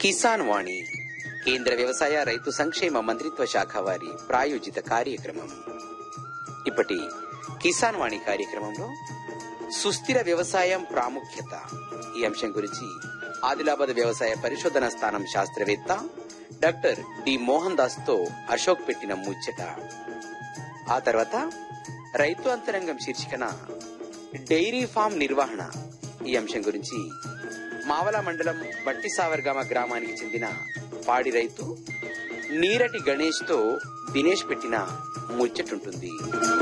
కిసాన్ వాణి కేంద్ర వ్యవసాయ రైతు సంక్షేమ మంత్రిత్వ శాఖ వారి ప్రాయోజిత కార్యక్రమం ఇప్పటి కిసాన్ వాణి కార్యక్రమంలో సుస్థిర వ్యవసాయం ప్రాముఖ్యత ఈ అంశం గురించి ఆదిలాబాద్ వ్యవసాయ పరిశోధన స్థానం శాస్త్రవేత్త డాక్టర్ డి మోహన్ దాస్ తో అశోక్ పెట్టిన ముచ్చట ఆ తర్వాత రైతు అంతరంగం శీర్షికన డైరీ ఫామ్ నిర్వహణ ఈ అంశం గురించి మావల మండలం బట్టి సావర్గామ గ్రామానికి చెందిన పాడి రైతు నీరటి గణేష్ తో దినేష్ పెట్టిన ముచ్చటుంటుంది